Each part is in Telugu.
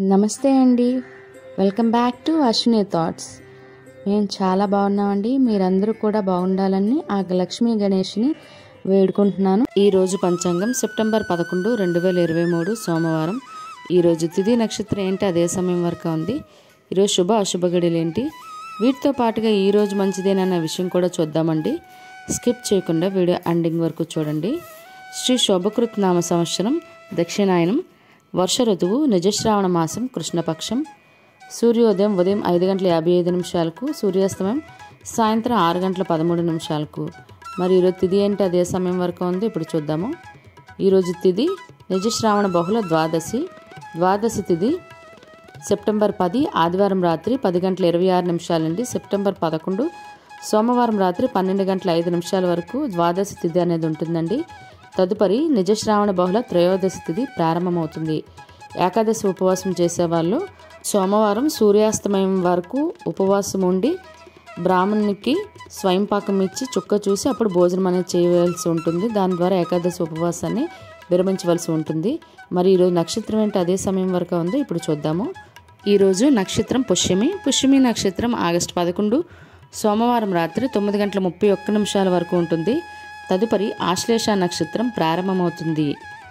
నమస్తే అండి welcome back to Ashwini thoughts మేము చాలా బాగున్నామండి మీరందరూ కూడా బాగుండాలని ఆ లక్ష్మీ గణేష్ని వేడుకుంటున్నాను ఈ రోజు పంచాంగం సెప్టెంబర్ పదకొండు రెండు వేల ఇరవై మూడు సోమవారం ఈరోజు తిథి నక్షత్రం ఏంటి అదే సమయం వరకు ఉంది ఈరోజు శుభ అశుభ గడియలు ఏంటి వీటితో పాటుగా ఈ రోజు మంచిదేనన్న విషయం కూడా చూద్దామండి స్కిప్ చేయకుండా వీడియో ఎండింగ్ వరకు చూడండి శ్రీ శోభకృత్ నామ సంవత్సరం దక్షిణాయనం వర్ష ఋతువు నిజశ్రావణ మాసం కృష్ణపక్షం సూర్యోదయం ఉదయం ఐదు గంటల యాభై ఐదు నిమిషాలకు సూర్యాస్తమయం సాయంత్రం ఆరు గంటల పదమూడు నిమిషాలకు మరి ఈరోజు తిథి ఏంటి అదే సమయం వరకు ఉంది ఇప్పుడు చూద్దాము ఈరోజు తిథి నిజశ్రావణ బహుళ ద్వాదశి ద్వాదశి తిథి సెప్టెంబర్ పది ఆదివారం రాత్రి పది గంటల ఇరవై ఆరు నిమిషాల నుండి సెప్టెంబర్ పదకొండు సోమవారం రాత్రి పన్నెండు గంటల ఐదు నిమిషాల వరకు ద్వాదశి తిథి అనేది ఉంటుందండి తదుపరి నిజశ్రావణ బహుళ త్రయోదశి తిథి ప్రారంభమవుతుంది ఏకాదశి ఉపవాసం చేసేవాళ్ళు సోమవారం సూర్యాస్తమయం వరకు ఉపవాసం ఉండి బ్రాహ్మణునికి స్వయంపాకం ఇచ్చి చుక్క చూసి అప్పుడు భోజనం అనేది చేయవలసి ఉంటుంది దాని ద్వారా ఏకాదశి ఉపవాసాన్ని విరమించవలసి ఉంటుంది మరి ఈరోజు నక్షత్రం ఏంటి అదే సమయం వరకు ఉంది ఇప్పుడు చూద్దాము ఈరోజు నక్షత్రం పుష్యమి పుష్యమి నక్షత్రం ఆగస్టు పదకొండు సోమవారం రాత్రి తొమ్మిది గంటల ముప్పై ఒక్క నిమిషాల వరకు ఉంటుంది తదుపరి ఆశ్లేష నక్షత్రం ప్రారంభమవుతుంది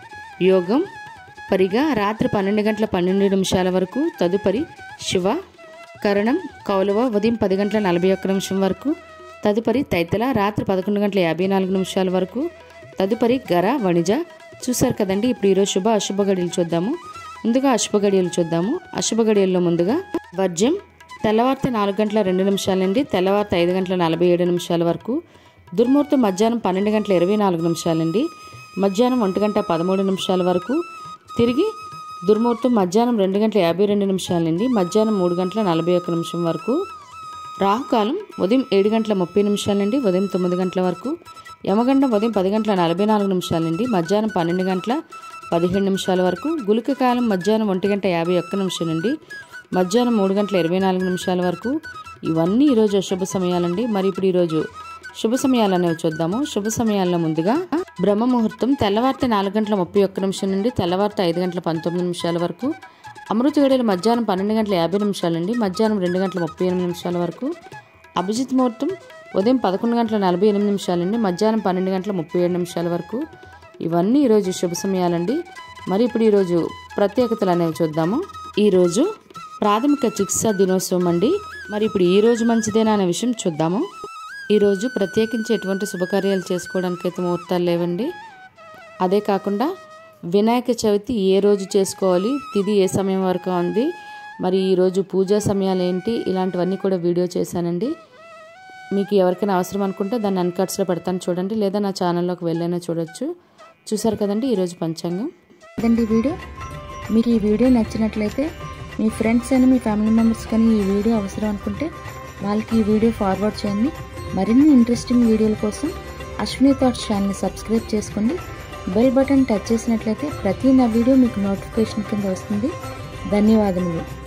యోగం పరిగా రాత్రి పన్నెండు గంటల పన్నెండు నిమిషాల వరకు తదుపరి శివ కరణం కౌలవ ఉదయం పది గంటల నలభై ఒక్క నిమిషం వరకు తదుపరి తైతల రాత్రి పదకొండు గంటల యాభై నాలుగు నిమిషాల వరకు తదుపరి గర వణిజ చూశారు కదండి ఇప్పుడు ఈరోజు శుభ అశుభ గడియలు చూద్దాము ముందుగా అశుభ గడియలు చూద్దాము అశుభ గడియల్లో ముందుగా వర్జ్యం తెల్లవారితే నాలుగు గంటల రెండు నిమిషాల నుండి తెల్లవారితే ఐదు గంటల నలభై ఏడు నిమిషాల వరకు దుర్ముహూర్తం మధ్యాహ్నం పన్నెండు గంటల ఇరవై నాలుగు నిమిషాల నుండి మధ్యాహ్నం ఒంటి గంట పదమూడు నిమిషాల వరకు తిరిగి దుర్ముహూర్తం మధ్యాహ్నం రెండు గంటల యాభై రెండు నిమిషాల నుండి మధ్యాహ్నం మూడు గంటల నలభై ఒక్క నిమిషం వరకు రాహుకాలం ఉదయం ఏడు గంటల ముప్పై నిమిషాల నుండి ఉదయం తొమ్మిది గంటల వరకు యమగండం ఉదయం పది గంటల నలభై నాలుగు నిమిషాల నుండి మధ్యాహ్నం పన్నెండు గంటల పదిహేడు నిమిషాల వరకు గులిక కాలం మధ్యాహ్నం ఒంటి గంట యాభై ఒక్క నిమిషం నుండి మధ్యాహ్నం మూడు గంటల ఇరవై నాలుగు నిమిషాల వరకు ఇవన్నీ ఈరోజు అశుభ సమయాలండి మరి ఇప్పుడు ఈరోజు శుభ సమయాలు అనేవి చూద్దాము శుభ సమయాల్లో ముందుగా బ్రహ్మ ముహూర్తం తెల్లవారితే నాలుగు గంటల ముప్పై ఒక్క నిమిషం నుండి తెల్లవారితే ఐదు గంటల పంతొమ్మిది నిమిషాల వరకు అమృత గడియలు మధ్యాహ్నం పన్నెండు గంటల యాభై నిమిషాల నుండి మధ్యాహ్నం రెండు గంటల ముప్పై ఎనిమిది నిమిషాల వరకు అభిజిత్ ముహూర్తం ఉదయం పదకొండు గంటల నలభై ఎనిమిది నిమిషాల నుండి మధ్యాహ్నం పన్నెండు గంటల ముప్పై ఏడు నిమిషాల వరకు ఇవన్నీ ఈరోజు శుభ సమయాలండి మరి ఇప్పుడు ఈరోజు ప్రత్యేకతలు అనేవి చూద్దాము ఈరోజు ప్రాథమిక చికిత్సా దినోత్సవం అండి మరి ఇప్పుడు ఈ రోజు మంచిదేనా అనే విషయం చూద్దాము ఈరోజు ప్రత్యేకించి ఎటువంటి శుభకార్యాలు చేసుకోవడానికి అయితే ముహూర్తాలు లేవండి అదే కాకుండా వినాయక చవితి ఏ రోజు చేసుకోవాలి తిది ఏ సమయం వరకు ఉంది మరి ఈరోజు పూజా సమయాలు ఏంటి ఇలాంటివన్నీ కూడా వీడియో చేశానండి మీకు ఎవరికైనా అవసరం అనుకుంటే దాన్ని అన్కట్స్లో పెడతాను చూడండి లేదా నా ఛానల్లోకి వెళ్ళైనా చూడొచ్చు చూసారు కదండి ఈరోజు పంచాంగం అదండి ఈ వీడియో మీకు ఈ వీడియో నచ్చినట్లయితే మీ ఫ్రెండ్స్ అని మీ ఫ్యామిలీ మెంబర్స్ కానీ ఈ వీడియో అవసరం అనుకుంటే వాళ్ళకి ఈ వీడియో ఫార్వర్డ్ చేయండి మరిన్ని ఇంట్రెస్టింగ్ వీడియోల కోసం అశ్విని థాట్స్ ఛానల్ని సబ్స్క్రైబ్ చేసుకోండి బెల్ బటన్ టచ్ చేసినట్లయితే ప్రతి నా వీడియో మీకు నోటిఫికేషన్ కింద వస్తుంది ధన్యవాదములు